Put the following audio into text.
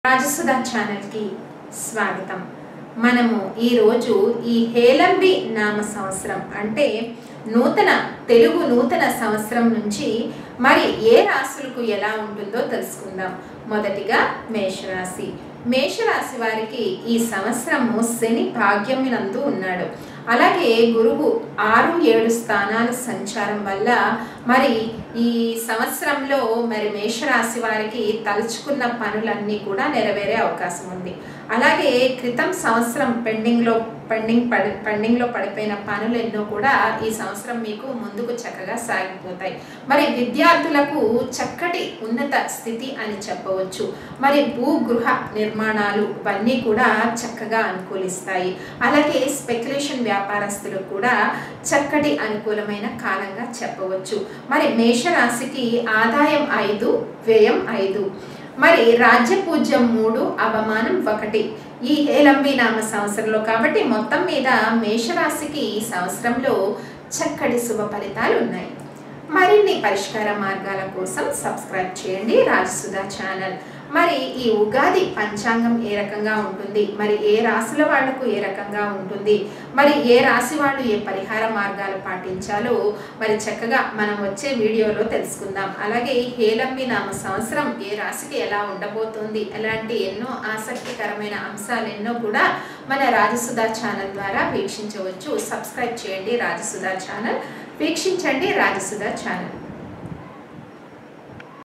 రాజసుధా ఛానల్కి స్వాగతం మనము ఈరోజు ఈ హేలంబి నామ సంవత్సరం అంటే నూతన తెలుగు నూతన సంవత్సరం నుంచి మరి ఏ రాశులకు ఎలా ఉంటుందో తెలుసుకుందాం మొదటిగా మేషరాశి మేషరాశి వారికి ఈ సంవత్సరము శని భాగ్యమునందు ఉన్నాడు అలాగే గురువు ఆరు ఏడు స్థానాల సంచారం వల్ల మరి ఈ సంవత్సరంలో మరి మేషరాశి వారికి తలుచుకున్న పనులన్నీ కూడా నెరవేరే అవకాశం ఉంది అలాగే క్రితం సంవత్సరం పెండింగ్లో పెండింగ్ పడి పెండింగ్లో పడిపోయిన పనులు ఎన్నో కూడా ఈ సంవత్సరం మీకు ముందుకు చక్కగా సాగిపోతాయి మరి విద్యార్థులకు చక్కటి ఉన్నత స్థితి అని చెప్పవచ్చు మరి భూగృహ నిర్మాణాలు ఇవన్నీ కూడా చక్కగా అనుకూలిస్తాయి అలాగే స్పెక్యులేషన్ వ్యాపారస్తులకు కూడా చక్కటి అనుకూలమైన కాలంగా చెప్పవచ్చు మరి మేషరాశికి ఆదాయం ఐదు వ్యయం ఐదు మరి రాజ్య పూజ్యం మూడు అవమానం ఒకటి ఈ ఏలంబి నామ సంవత్సరంలో కాబట్టి మొత్తం మీద మేషరాశికి ఈ సంవత్సరంలో చక్కటి శుభ ఫలితాలు ఉన్నాయి మరిన్ని పరిష్కార మార్గాల కోసం సబ్స్క్రైబ్ చేయండి రాజసుధా ఛానల్ మరి ఈ ఉగాది పంచాంగం ఏ రకంగా ఉంటుంది మరి ఏ రాశుల వాళ్లకు ఏ రకంగా ఉంటుంది మరి ఏ రాశి వాళ్ళు ఏ పరిహార మార్గాలు పాటించాలో మరి చక్కగా మనం వచ్చే వీడియోలో తెలుసుకుందాం అలాగే ఈ హేలంబి నామ సంవత్సరం ఏ రాశికి ఎలా ఉండబోతుంది అలాంటి ఎన్నో ఆసక్తికరమైన అంశాలు ఎన్నో కూడా మన రాజసుధా ఛానల్ ద్వారా వీక్షించవచ్చు సబ్స్క్రైబ్ చేయండి రాజసుధా ఛానల్ వీక్షించండి రాజసుధా ఛానల్